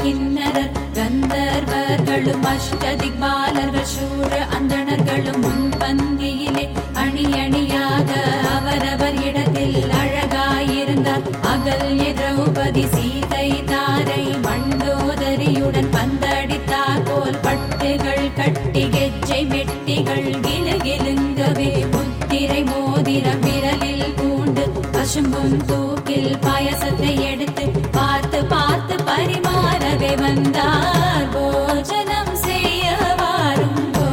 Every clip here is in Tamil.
கிண்ணறர் கந்தர்வர்களும் அஷ்டதிக்பாலர்கள் சூர அந்தணர்களும் முன்பந்தியிலே அணி அணியாக அவரவர் இடத்தில் அழகாயிருந்தார் அகல்ய திரௌபதி சீதை தாரை மண்டோதரியுடன் பந்தடித்தார் போல் பட்டுகள் கட்டி கெஜ்ஜை மெட்டிகள் கிலுகிலுங்கவே முத்திரை மோதிரம் விரலில் பூண்டு பசும்பும் தூக்கில் பாயசத்தை எடுத்து பார்த்து பார்த்து பரிமாறவே வந்தார் போஜனம் செய்ய வாருங்கோ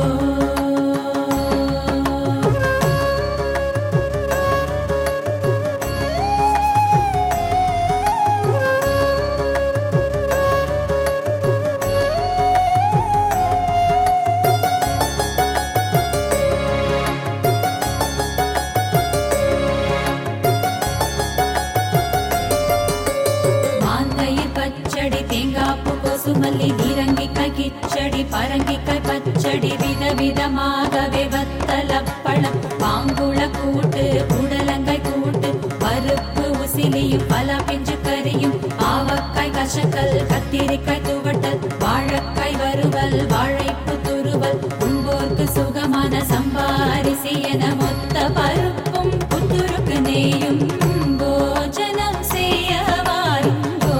மாங்காயில் பச்சடி தேங்காப்பு கொசுமல்லி நீரங்கிக்காய் கிச்சடி பரங்கிக்காய் பச்சடி விதவிதமாகவே வத்தலப்பழம் பாங்குள கூட்டு புடலங்காய் கூட்டு பருப்பு உசிலியும் பல பிஞ்சு கறியும் பாவக்காய் கசக்கல் கத்திரிக்காய் துவட்டல் வாழைக்காய் வறுவல் வாழைப்பு துருவல் உண்போர்க்கு சுகமான சம்பாரிசி என மொத்த பருப்பும் புத்துருக்கு நெய்யும் போஜனம் செய்ய வாருங்கோ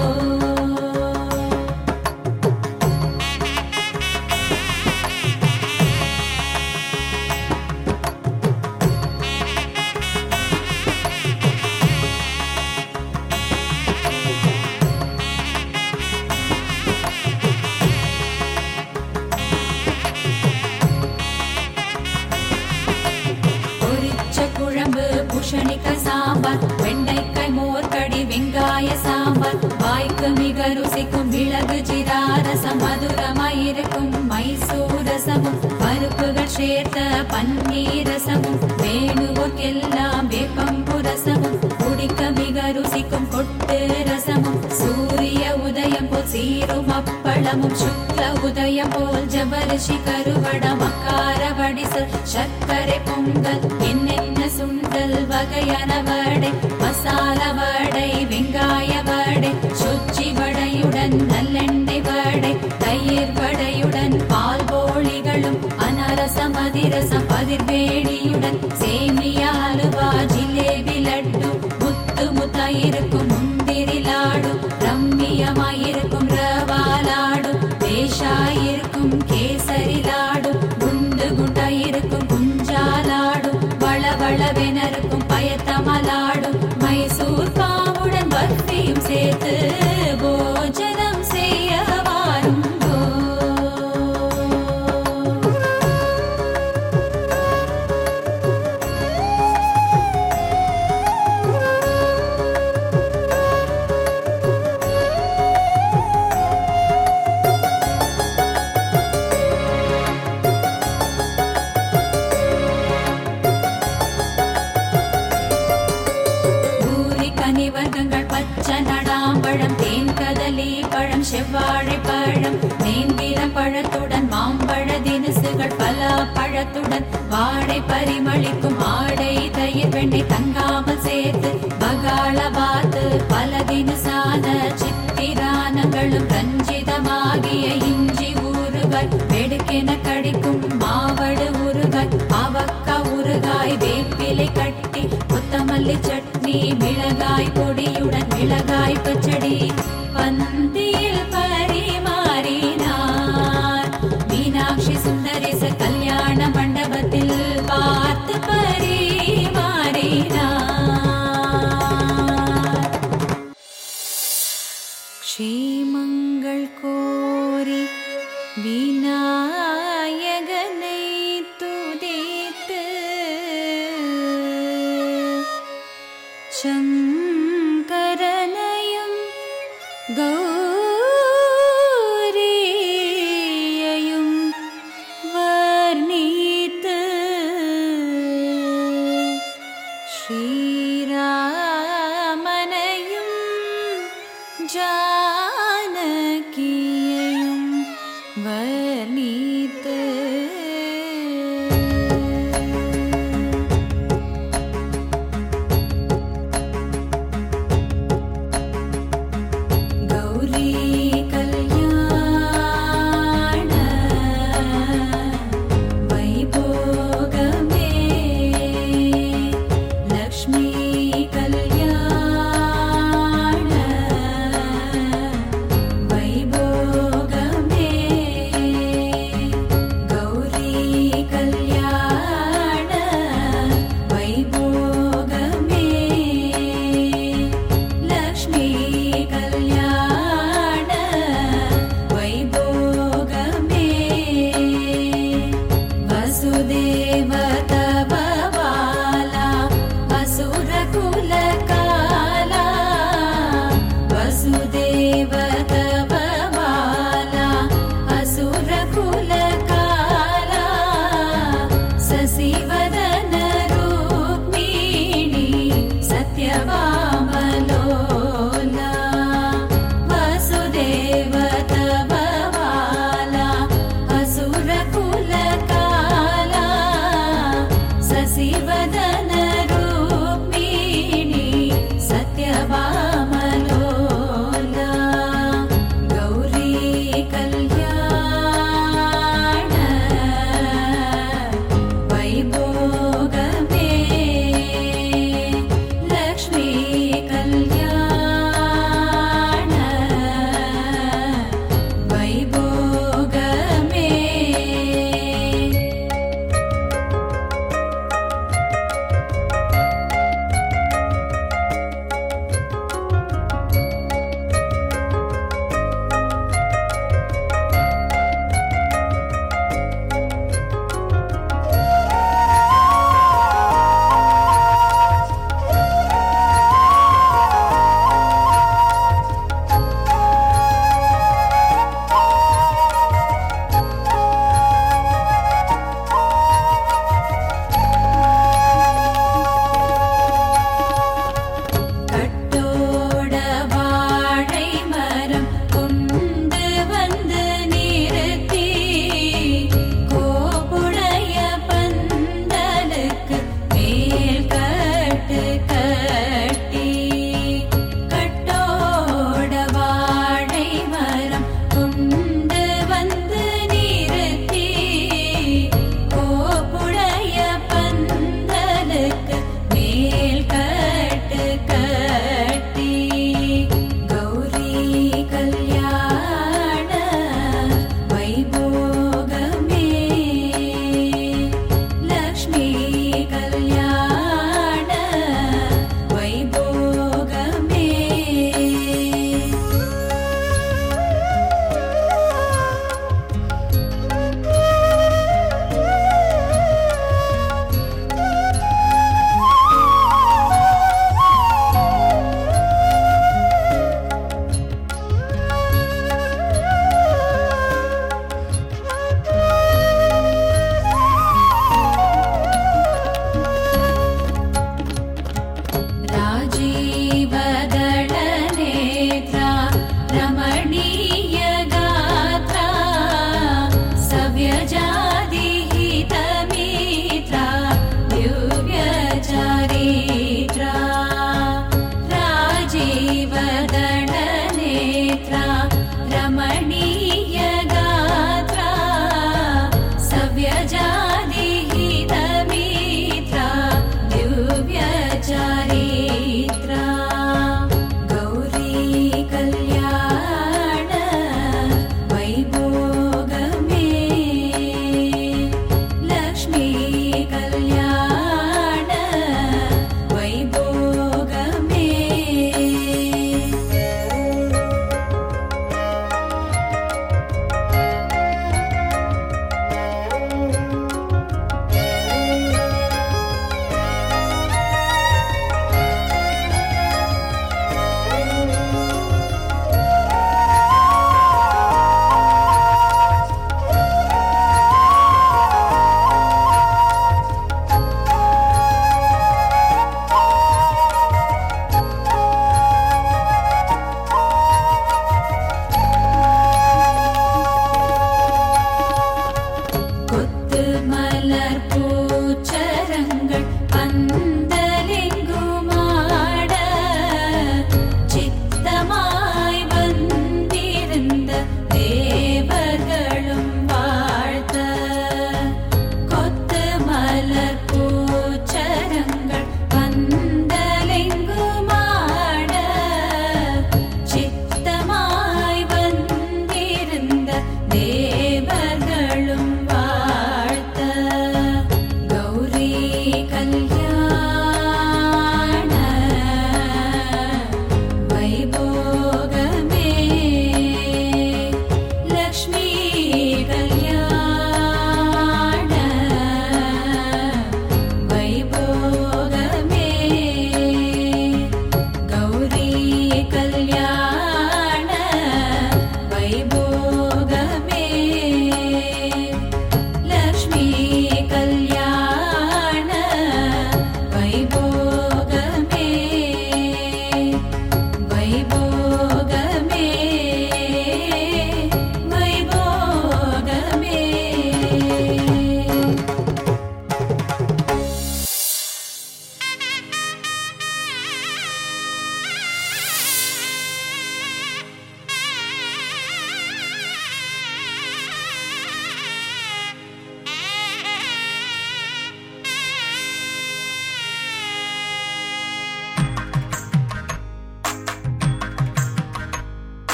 பொரிச்ச குழம்பு பூஷணிக்காய் சாம்பார் வெண்டைக்காய் மோர்கடி வெங்காய சாம்பார் வாய்க்கு மிக ருசிக்கும் மிளகு ஜீரா ரசம் மதுரமாயிருக்கும் மைசூர் ரசமும் பருப்புகள் சேர்த்த பன்னீர் ரசமும் வேணுவோர்க்கெல்லாம் வேப்பம்பு ரசமும் குடிக்க மிக ருசிக்கும் கொட்டு ரசமும் சூரிய உதயம் போல் சீரும் அப்பளமும் சுக்ல உதயம் போல் ஜபரிஷி கருவடம் அக்கார வடிசல் சர்க்கரை பொங்கல் என்னென்ன சுண்டல் வகையான வடை மசால வடை வெங்காய வடை சொச்சி வடையுடன் நல்லெண்ணெய் வடை தயிர் வடையுடன் பால் போளிகளும் அனரசம் அதிரசம் பதிர்வேடியுடன் சேமியா அலுவா ஜிலேபி லட்டு முத்து முத்தாயிருக்கும் முந்திரி லாடு ரம்மியமாயிருக்கும் ரவா லாடு பேஷாயிருக்கும் கேசரி லாடு குண்டு குண்டாயிருக்கும் குஞ்சாலாடு வளவளவெனருக்கும் பயத்தமலாடு மைசூர் பாவுடன் பர்ஃபியும் சேர்த்து போஜனம் செய்ய வாருங்கோ பூரி கனிவர்க்கங்கள் பச்சை நடாம்பழம் தேன் கதலி பழம் செவ்வாழை பழம் நேந்திரம் பழத்துடன் மாம்பழ தினுசுகள் பல பழத்துடன் வாடை பரிமளிக்கும் ஆடை தயிர் வெண்ணெய் தங்காமல் சேர்த்து பகாள வாத்து பல தினுசான சித்திரானங்களும் ரஞ்சிதமாகிய இஞ்சி ஊறுகாய் வெடுக்கென கடிக்கும் மாவடு ஊறுகாய் பாவக்கா ஊறுகாய் வேப்பிலை கட்டி கொத்தமல்லி சட்னி மிளகாய் பொடியுடன் மிளகாய் பச்சடி பந்தியில் பரிமாறினார் மீனாட்சி சுந்தரேச கல்யாண மண்டபத்தில் பார்த்து பரிமாறினார் க்ஷேமங்கள் கோரி விநாயகனை துதித்து சங்கரனையும் கௌரியையும் வர்ணித்து ஸ்ரீராமனையும் ஜானகியையும் வர்ணித்து वसुदेव तव बाला असुरकुलकाला वसुदेव तव बाला असुरकुलकाला ससिवदन रूक्मिणी सत्यवामलोला वसुदेव तव बाला असुरकुलकाला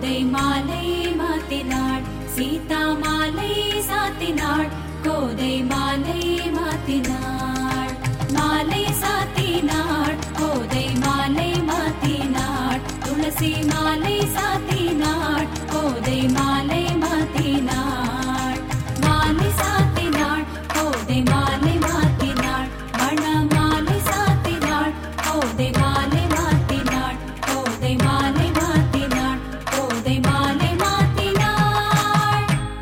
கோதை மாலை மாத்தினாள் சீதா மாலை சாத்தினாள் கோதை மாலை மாத்தினாள் மாலை சாத்தினாள் கோதை மாலை மாத்தினாள் துளசி மாலை சாத்தினாள் கோதை மாலை மாத்தினாள் மாலை சாத்தினாள் கோதை மாலை மாத்தினாள் மண மாலை சாத்தினாள் கோதை மாலை மாத்தினாள் கோதை மாலை மாத்தினாள் கோதை மாலை மாத்தினாள்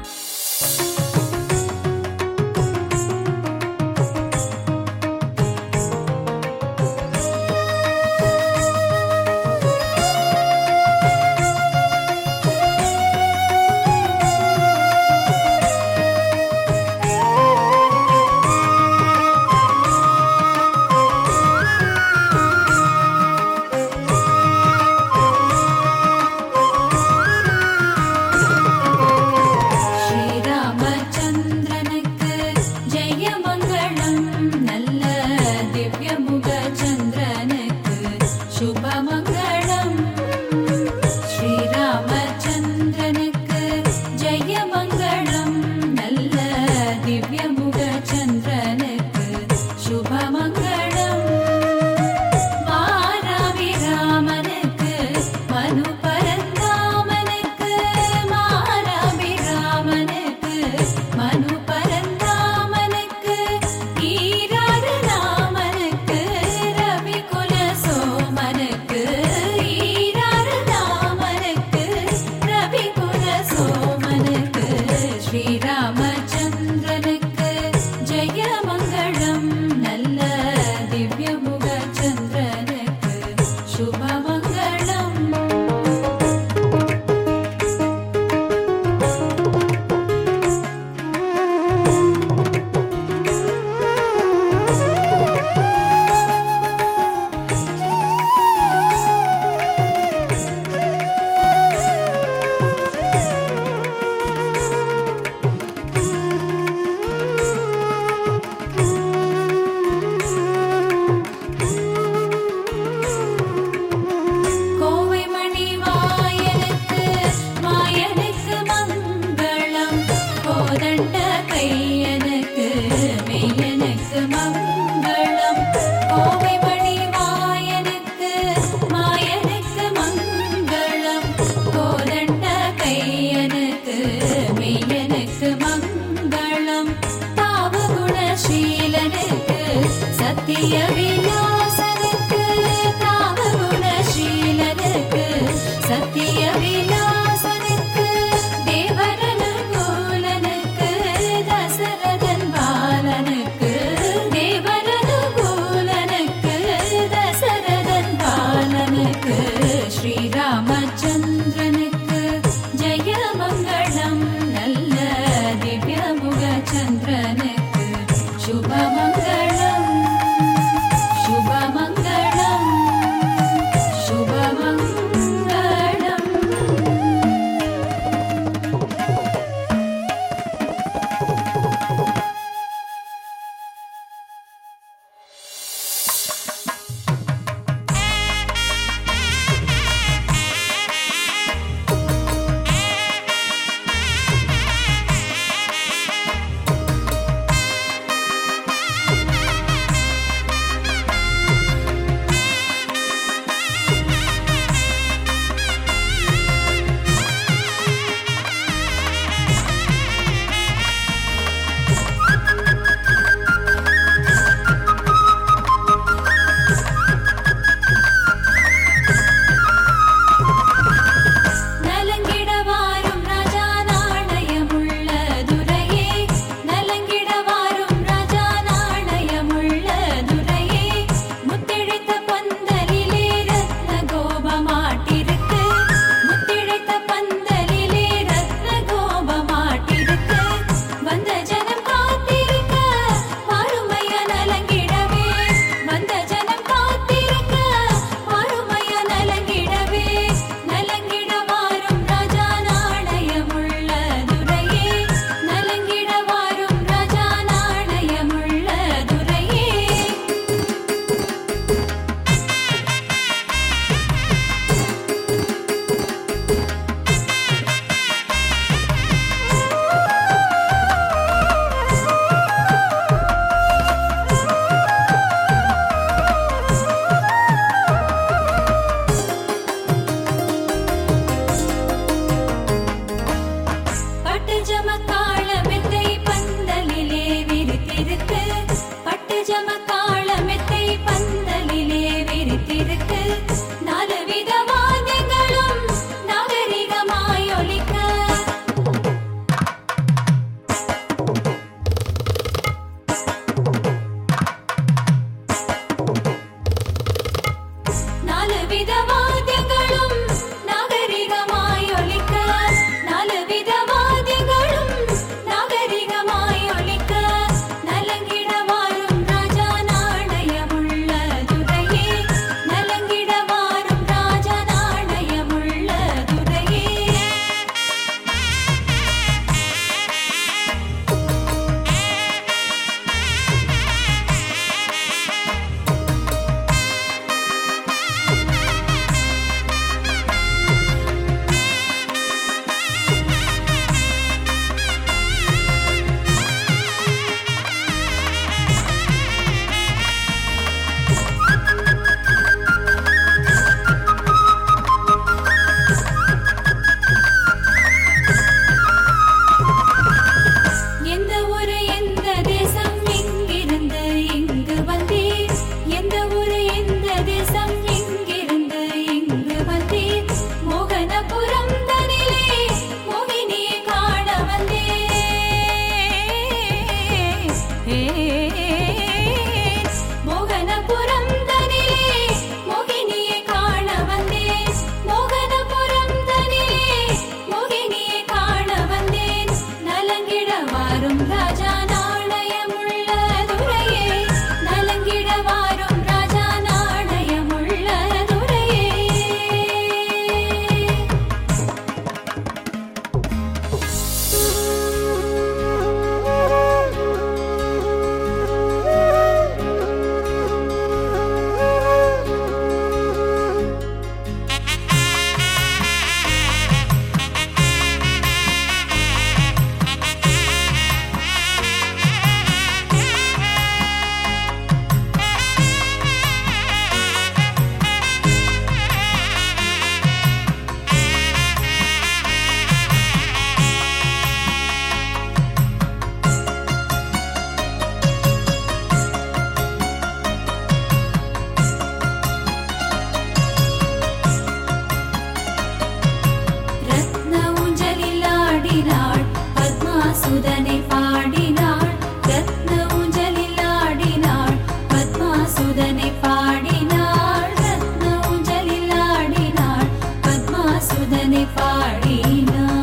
ஸ்ரீராமச்சந்திரனுக்கு ஜெயமங்களம் நல்ல திவ்யமுக சந்திரனுக்கு சுபமங்களம் ஸ்ரீராமச்சந்திரனுக்கு ஜெயமங்களம் நல்ல திவ்யமுக சந்திரனுக்கு சுபமங்களம் மாராவிராமனுக்கு மனு பரந்தாமனுக்கு மாராவிராமனுக்கு மனு பரந்தாமனுக்கு ஈராறு ராமனுக்கு ரவி குல சோமனுக்கு ஈராறு ராமனுக்கு ரவி குல சோமனுக்கு ஸ்ரீராமச்சந்திரனுக்கு ஜெயமங்களம் நல்ல திவ்யமுக சந்திரனுக்கு சுபமங்களம் கோவை மணி வாயனுக்கு மாயனுக்கு மங்களம் கோதண்ட கையனுக்கு மெய்யனுக்கு மங்களம் கோவை மணி வாயனுக்கு மாயனுக்கு மங்களம் கோதண்ட கையனுக்கு மெய்யனுக்கு மங்களம் தாவகுணசீலனுக்கு சத்திய விலாசனுக்கு தாவகுணசீலனுக்கு சத்திய விலாசனுக்கு தேவரனுகூலனுக்கு தசரதன் பாலனுக்கு தேவரனுகூலனுக்கு தசரதன் பாலனுக்கு ஸ்ரீராமச்சந்திரனுக்கு ஜெயமங்களம் நல்ல திவ்யமுக சந்திரனுக்கு சுபமங்களம் சுபமங்களம் சுபமங்களம் ஆ பாடினார்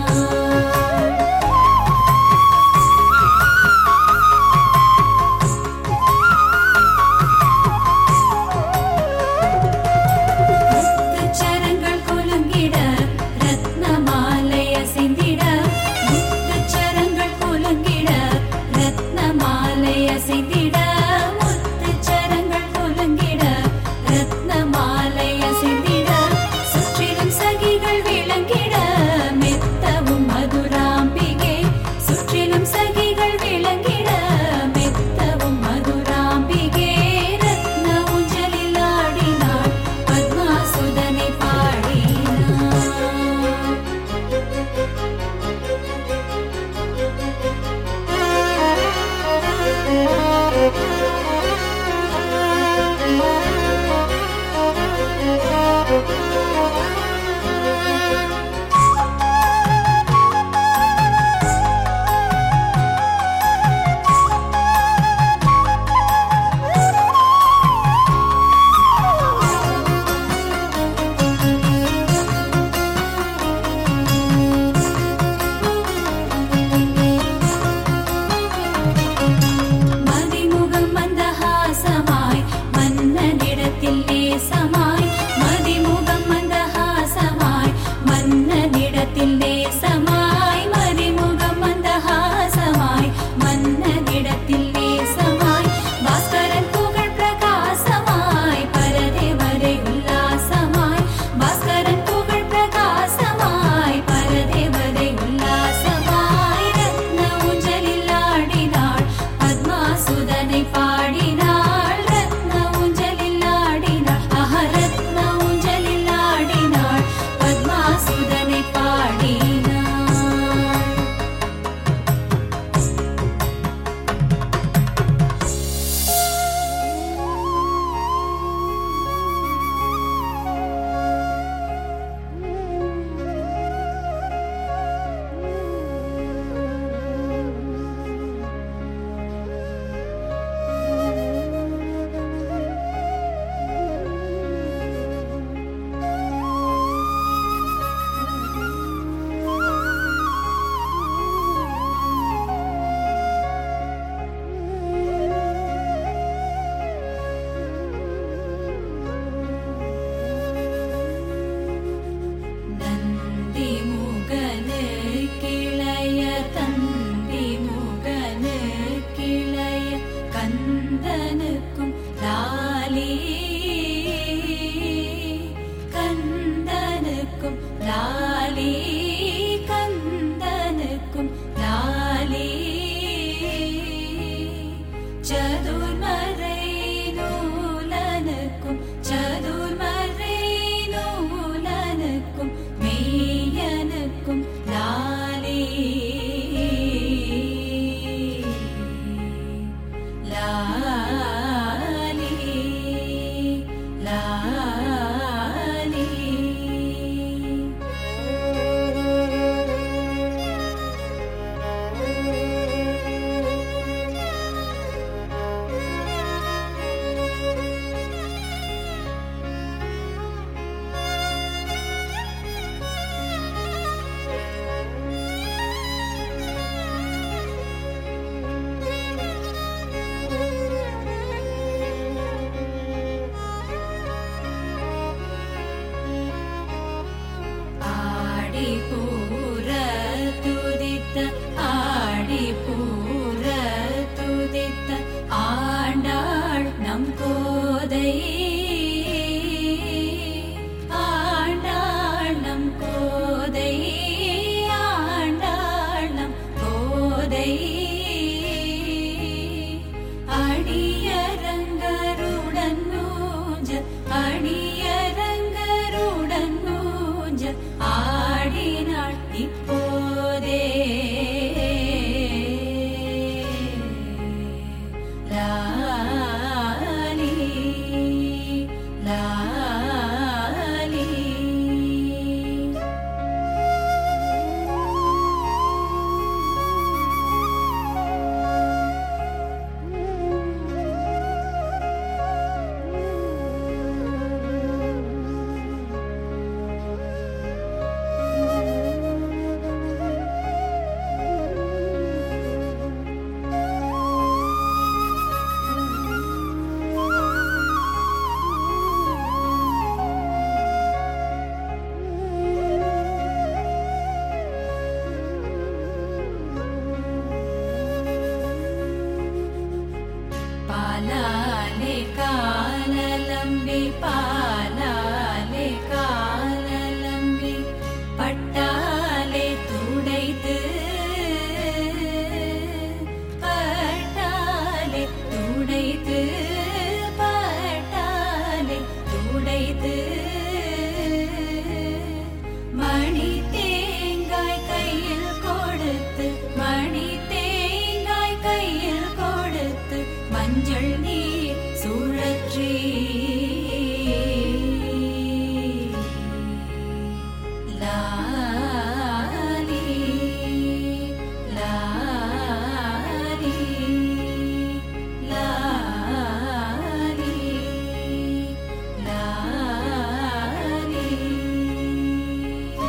முத்துச்சரங்கள் குலுங்கிட ரத்ன மாலை அசைந்திட முத்துச்சரங்கள் குலுங்கிட ரத்ன மாலை அசைந்திட முத்துச்சரங்கள் குலுங்கிட ரத்ன மாலை அசைந்திட சுற்றிலும் சகிகள் விளங்கிட மெத்தவும் மதுராம்பிகை சுற்றிலும் சகிகள் விளங்கிட மெத்தவும் மதுராம்பிகே ரத்ன ஊஞ்சலில் ஆடினாள் பத்மாசுதனை பாடினாள் மதிமுகம் மந்தஹாசமாய் மன்னனிடத்தில் நேசமாய் மதிமுகம் மந்தஹாசமாய் மன்னனிடத்தில் நேசமாய் மதிமுகம் மந்தஹாசமாய் மன்னனிடத்தில் நேசமாய் பாஸ்கரன் புகழ் பிரகாசமாய் பரதேவரை உல்லாசமாய் பாஸ்கரன் புகழ் பிரகாசமாய் பரதேவரை உல்லாசமாய் ரத்ன ஊஞ்சலில் ஆடினாள் பத்மாசுதனை பாடினாள் ரத்ன ஊஞ்சலில் ஆடினாள் ஆஹ ரத்ன ஊஞ்சலில் ஆடினாள் பத்மாசுதனை பாடினாள் நந்தி முகனு கிளைய தந்தி முகனு கிளைய கந்தனுக்கும் லாலி கந்தனுக்கும் லாலி கந்தனுக்கும் லாலி சதுர்மறை நூலனுக்கும் சதுர்மறை நூலனுக்கும் மெய்யனுக்கும் லாலி லாலி லாலி லாலி லாலி லாலி லாலி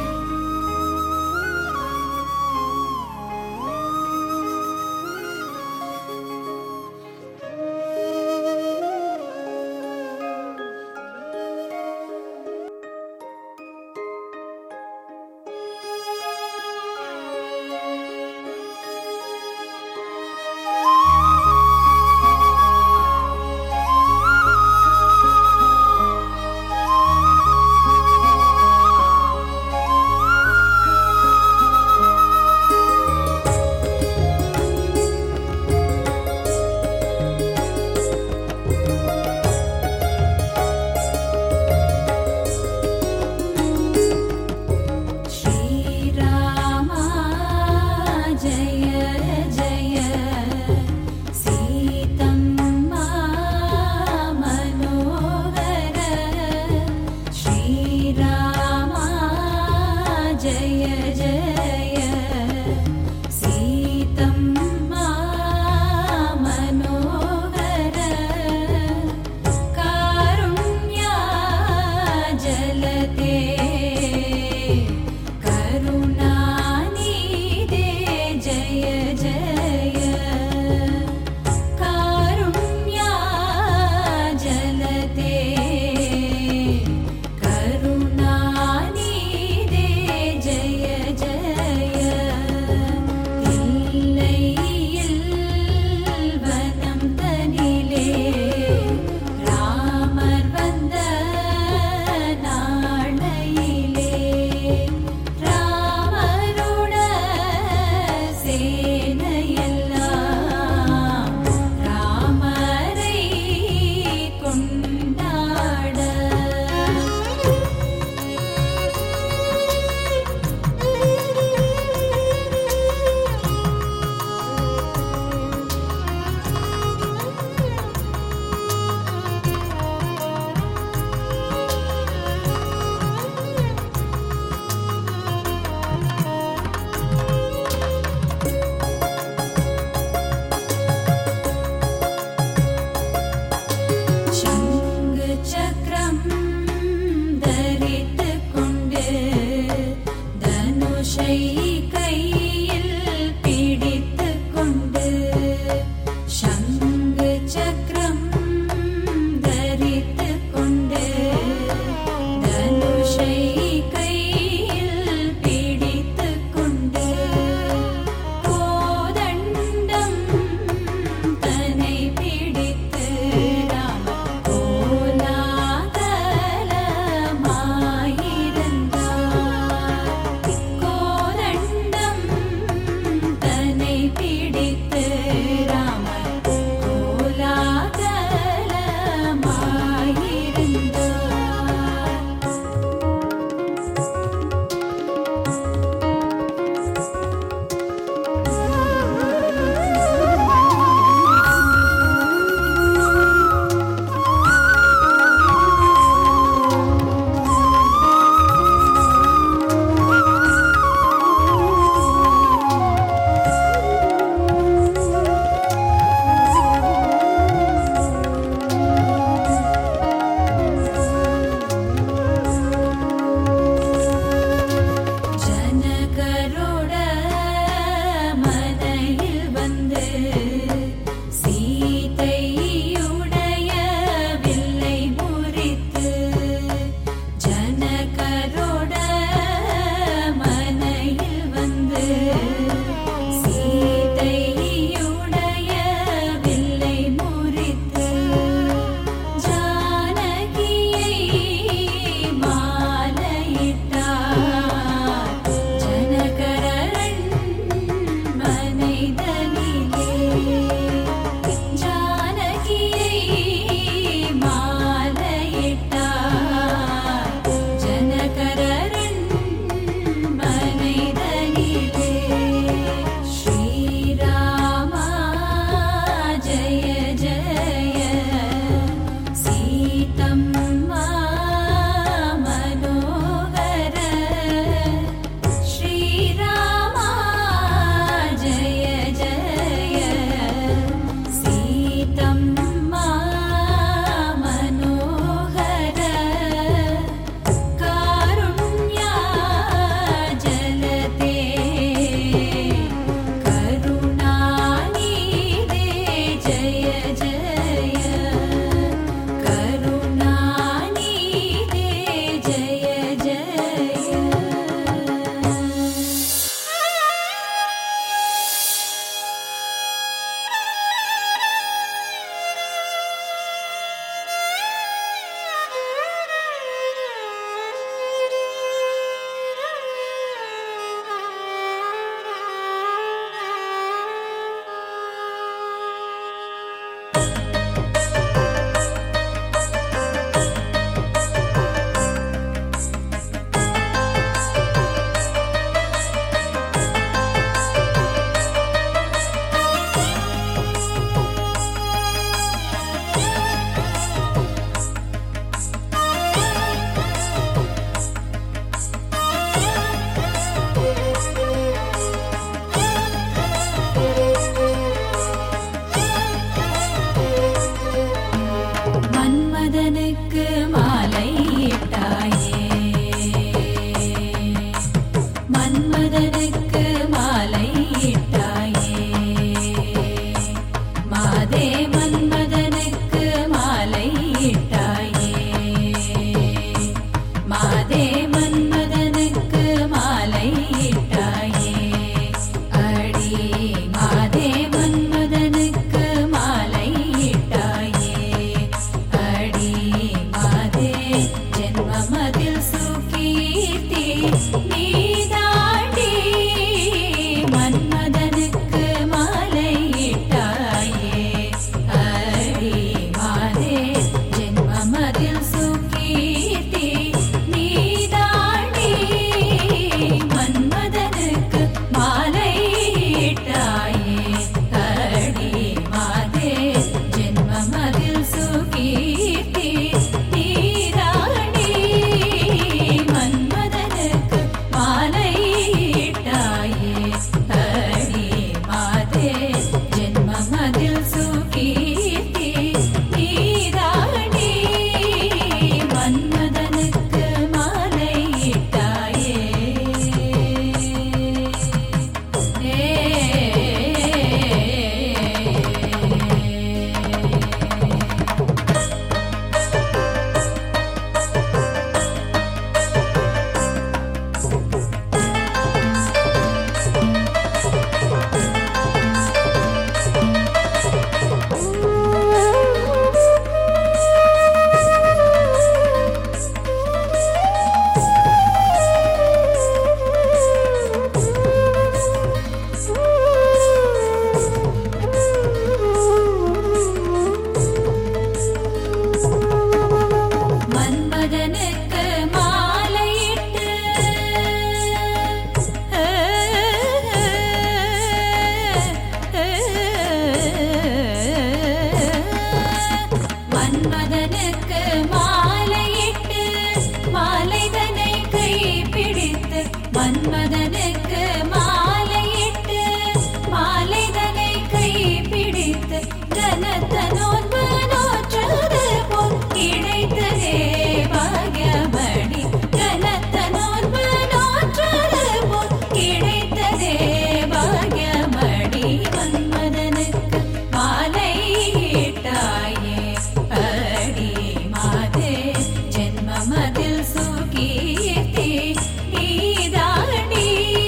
மன்மதனுக்கு மாலையிட்டு மாலைதனை கை பிடித்து கனத்த நோன்பு நோற்றது போல் கிடைத்ததே பாகியமணி கனத்த நோன்பு நோற்றது போல் கிடைத்ததே பாகியமணி மன்மதனுக்கு மாலையிட்டாயே அடி மாதே ஜென்மமதில் சுகீர்த்தி நீதாடி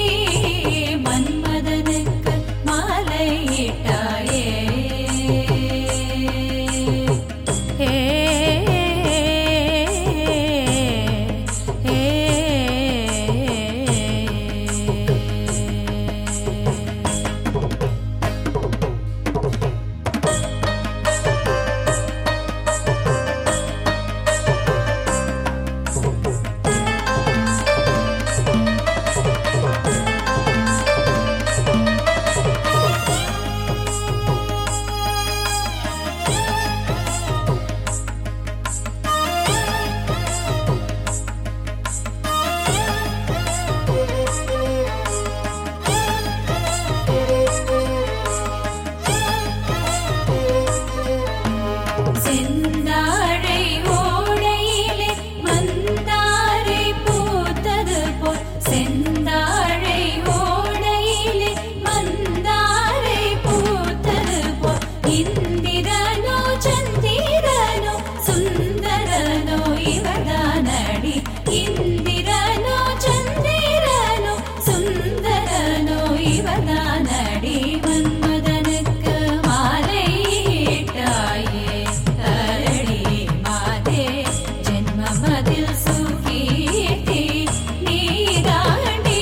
மன்மதனுக்கு மாலையிட்டாயே ஏ செந்தாழை ஓடையிலே மந்தாரை பூத்தது போல் செந்தாழை ஓடையிலே மந்தாரை பூத்தது போல் இந்திரனோ சந்திரனோ சுந்தரனோ இவதானடி இந்திரனோ சந்திரனோ சுந்தரனோ இவதானடி மன்மதனுக்கு மாலையிட்டாயே அரடி மாதே ஜென்மமதில் சுகீர்த்தி நீராடி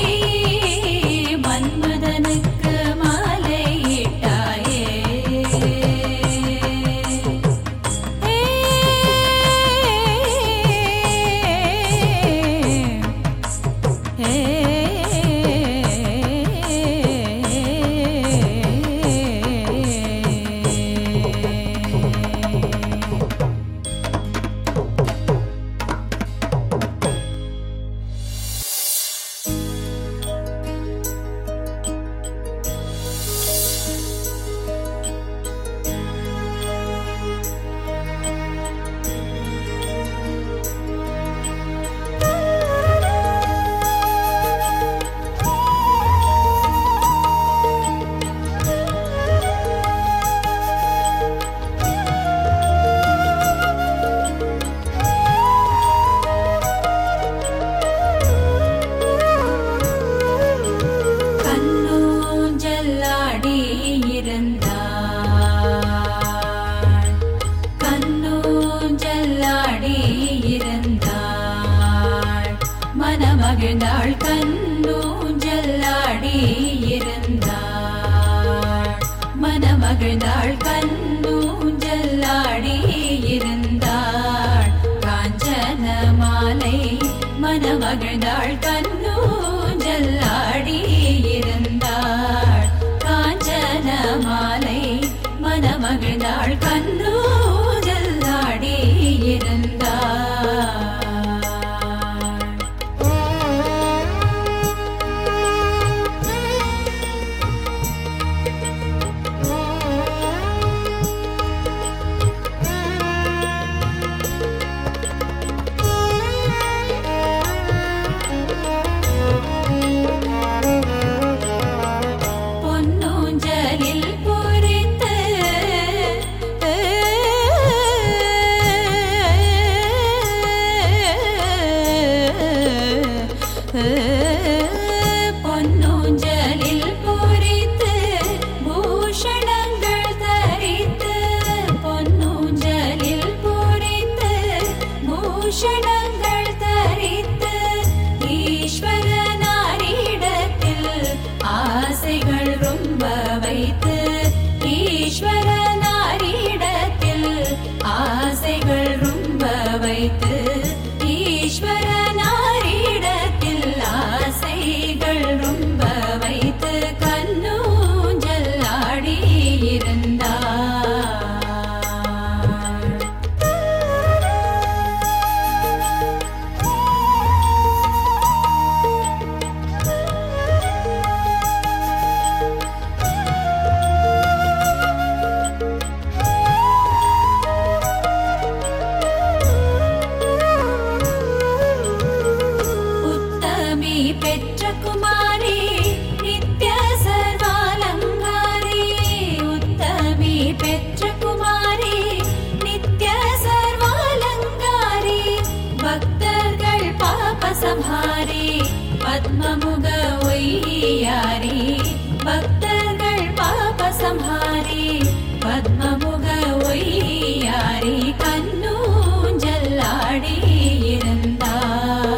कुमारी नित्य सर्वालङ्गारी उत्तमी பெற்ற குமாரி நித்ய சர்வாலங்காரி பக்தர்கள் பாப சம்ஹாரி பத்மமுக ஒய்யாரி பக்தர்கள் பாப சம்ஹாரி பத்மமுக ஒய்யாரி கண்ணூஞ்சல்லாடி இருந்தார்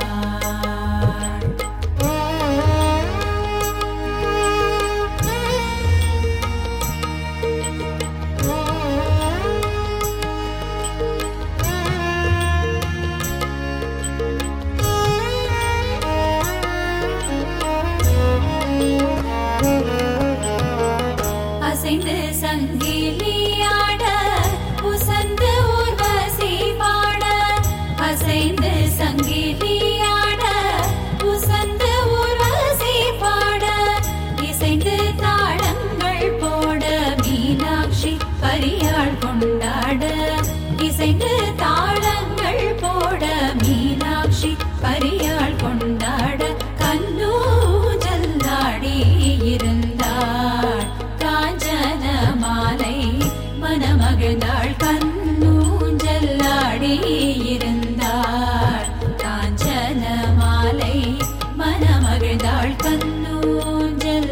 அசைந்து சங்கிலியாட உசந்து ஊர்வசி பாட அசைந்து சங்கிலியாட உசந்து ஊர்வசி பாட இசைந்து தாளங்கள் போட மீனாட்சி பரியாள் கொண்டாட இசைந்து தாளங்கள் போட மீனாட்சி பரியாள் கொண்டாட கண்ணூ ஜல்லாடி இருந்தாள் காஞ்சன மாலை மனமகிழ்ந்தாள் கண்ணூஞ்சல்லாடி இருந்தாள் காஞ்சன மாலை மனமகிழ்ந்தாள் கண்ணூஞ்சல்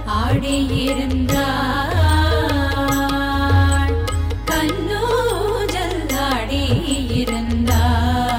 ஆடியிருந்தாள் கண்ணூஞ்சல் ஆடியிருந்தாள்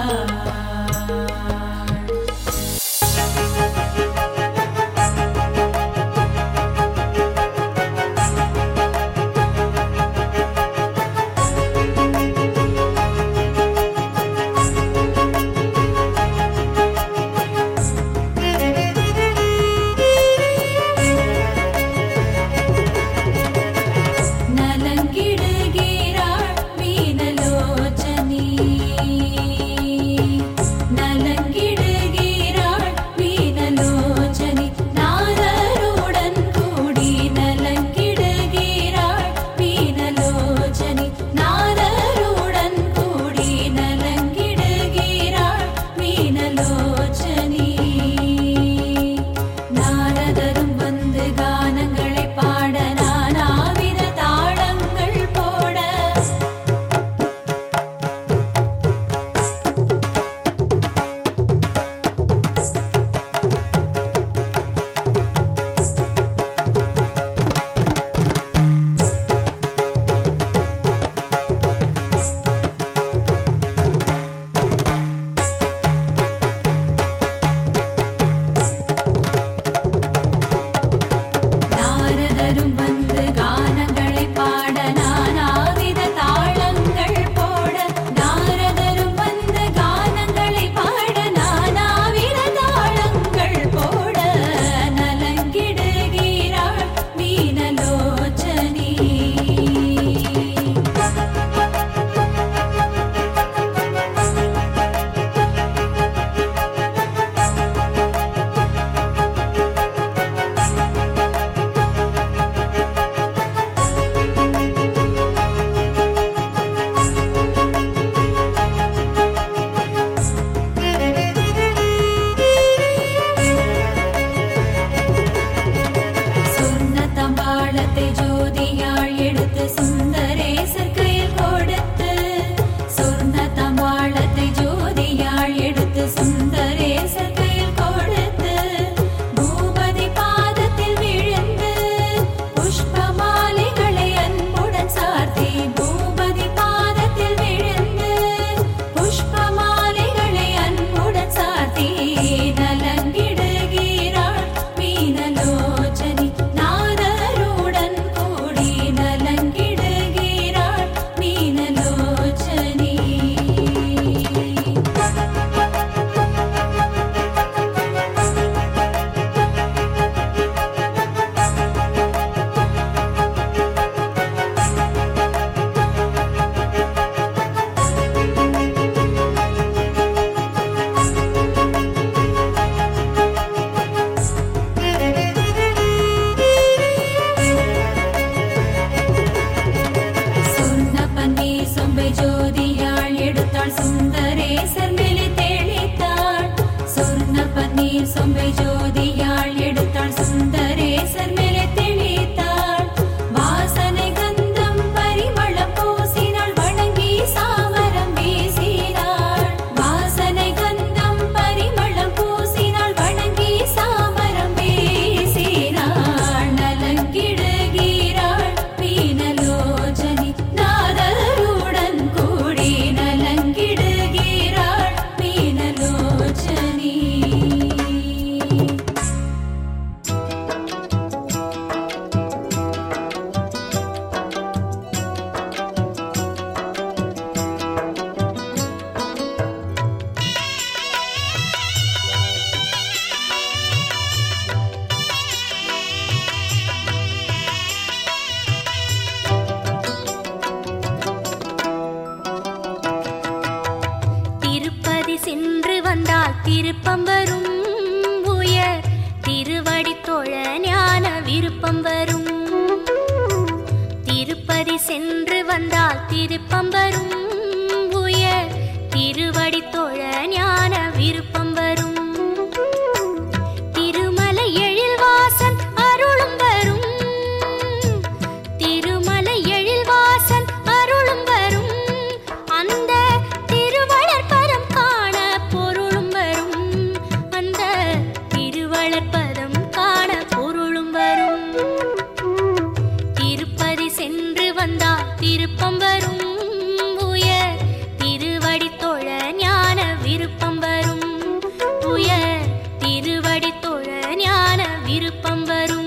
விபூதியாள் எடுத்தாள் சுந்தரேசர் மேலே தெளித்தாள் வாசனை கந்தம் பரிமளம் பூசினாள் வணங்கி சாமரம் வீசினாள் வாசனை கந்தம் பரிமளம் பூசினாள் வணங்கி சாமரம் வீசினாள் நலங்கிடுகிறாள் பீனலோச்சனி நாதருடன் கூடி நலங்கிடுகிறாள் பீனலோச்சனி திருப்பதி சென்று வந்தால் திருப்பம் வரும் உயர் திருவடி தொழ ஞான விருப்பம் வரும் திருப்பதி சென்று வந்தால் திருப்பம் வரும் உயர் திருவடி தொழ ஞான விருப்பம் வரும் திருமலை எழில்வாசன் அருளும் வரும் திருமலை எழில்வாசன் அருளும் வரும் அந்த திருவளர்பதம் காண பொருளும் வரும் அந்த திருவளர்பதம் காண பொருளும் வரும் திருப்பதி சென்று வந்தால் திருப்பம் வரும் உயர் திருவடி தொழ ஞான விருப்பம் வரும் உயர் திருவடி தொழ ஞான விருப்பம் வரும்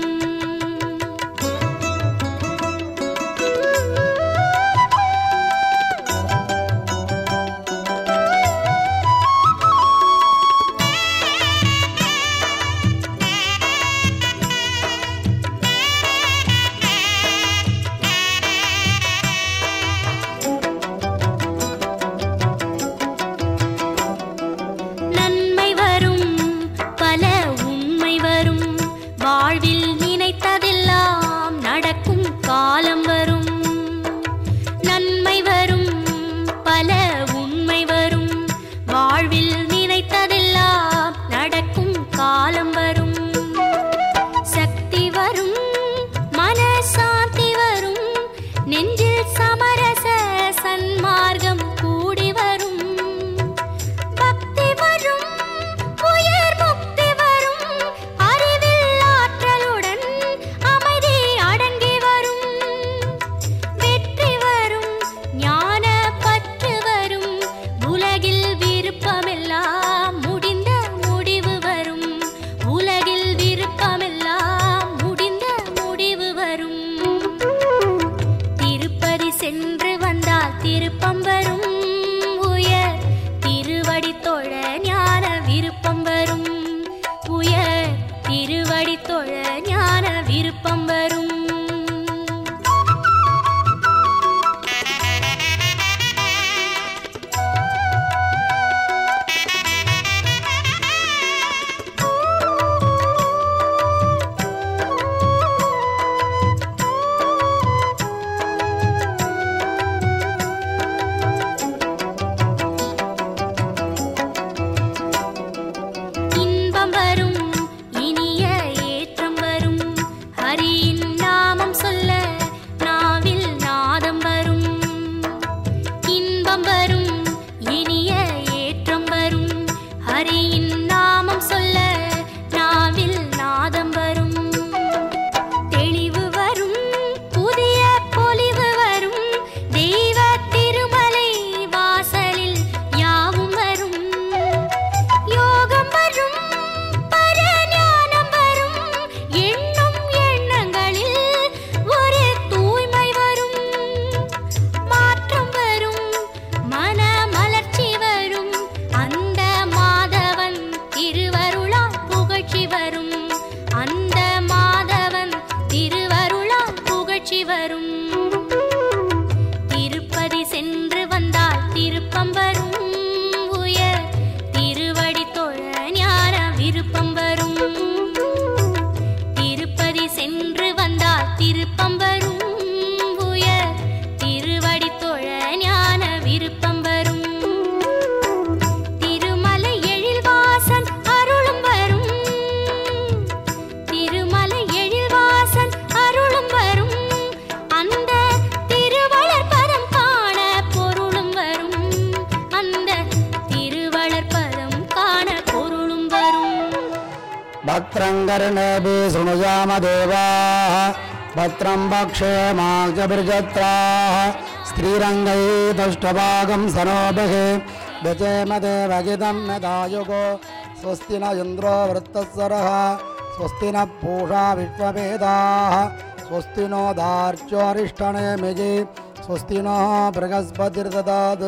நன்மை வரும் பல உண்மை வரும் வாழ்வில் நினைத்ததெல்லாம் நடக்கும் காலம் வரும் நன்மை வரும் பல உண்மை வரும் வாழ்வில் நினைத்ததெல்லாம் நடக்கும் காலம் வரும் சக்தி வரும் மனசாந்தி வரும் நெஞ்சில் சமரச சன்மார்க்கம் கூடி வரும் பக்தி வரும் உயர் முக்தி வரும் அறிவில் ஆற்றலுடன் அமைதி அடங்கி வரும் வெற்றி வரும் ஞான பற்று வரும் உலகில் விருப்பமெல்லாம் முடிந்த முடிவு வரும் உலகில் விருப்பமெல்லாம் முடிந்த முடிவு வரும் திருப்பதி சென்று வந்தால் திருப்பம் வரும் உயர் திருவடி தொழ ஞான விருப்பம் வரும் உயர் திருவடி தொழ ஞான விருப்பம் வரும் இன்பம் வரும் இனிய ஏற்றம் வரும் ஹரியின் भद्रं कर्णेभिः शृणुयाम देवाः भद्रं पक्षेमाजभिर्जत्राः स्त्रीरङ्गैतष्टभागं सनोभिः व्यचेम देवगिदं यदायुगो स्वस्ति न इन्द्रो वृत्तस्वरः स्वस्ति न पूषा विश्ववेदाः स्वस्ति नो दार्च्योरिष्टनेमिजि स्वस्ति नो बृहस्पतिर्ददात्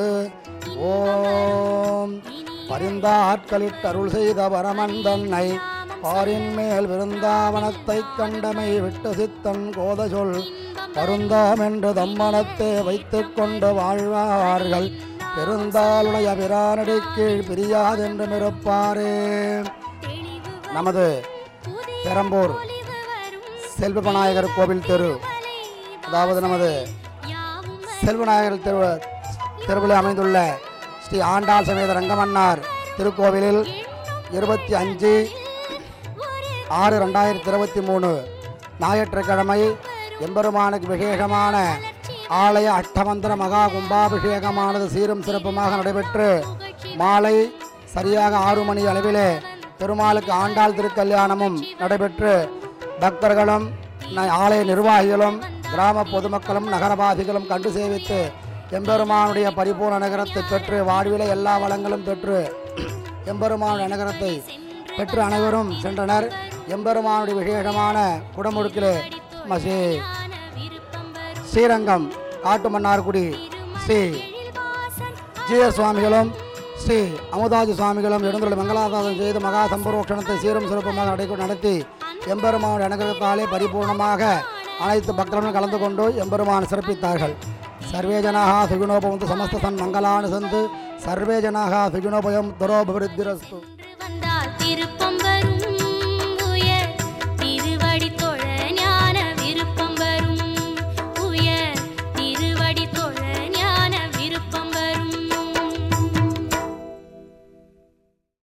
ஓம் பரிந்தாட்களிட்டருள் செய்த பரமந்தன்னை பாரின் மேல் விருந்தாவனத்தைக் கண்டமை விட்டு சித்தன் கோத சொல் பருந்தாம் என்று தம்மனத்தை வைத்துக் கொண்டு வாழ்வார்கள் பெருந்தாளுடைய பிரானடி கீழ் பிரியாதென்றும் இருப்பாரே நமது பெரம்பூர் செல்வநாயகர் கோவில் தெரு அதாவது நமது செல்வநாயகர் தெரு தெருவில் அமைந்துள்ள ஸ்ரீ ஆண்டாள் சமேத ரங்கமன்னார் திருக்கோவிலில் இருபத்தி அஞ்சு ஆறு ரெண்டாயிரத்தி இருபத்தி மூணு ஞாயிற்றுக்கிழமை எம்பெருமானுக்கு விசேஷமான ஆலய அஷ்டமந்திர மகா கும்பாபிஷேகமானது சீரும் சிறப்புமாக நடைபெற்று மாலை சரியாக ஆறு மணி அளவிலே பெருமாளுக்கு ஆண்டாள் திருக்கல்யாணமும் நடைபெற்று பக்தர்களும் ந- ஆலய நிர்வாகிகளும் கிராம பொதுமக்களும் நகரவாசிகளும் கண்டு சேவித்து எம்பெருமானுடைய பரிபூர்ண நகரத்தை பெற்று வாழ்விலே எல்லா வளங்களும் பெற்று எம்பெருமானுடைய நகரத்தை பெற்று அனைவரும் சென்றனர் எம்பெருமானுடைய விசேஷமான குடமுழுக்கிலே ம- ஸ்ரீ ஸ்ரீரங்கம் காட்டுமன்னார்குடி ஸ்ரீ ஜீய சுவாமிகளும் ஸ்ரீ அமுதாஜி சுவாமிகளும் எழுந்துள்ள மங்களாதாசம் செய்து மகா சம்பரோஷணத்தை சீரும் சிறப்புமாக நடை நடத்தி எம்பெருமானுடைய அனுகிரகத்தாலே பரிபூர்ணமாக அனைத்து பக்தர்களும் கலந்து கொண்டு எம்பெருமான் சிறப்பித்தார்கள் சர்வே ஜனாக சுகினோபவந்து சமஸ்த சன் மங்களானு சந்து சர்வே ஜனாக சுகினோபயம் துரோபவிருத்திரஸ்து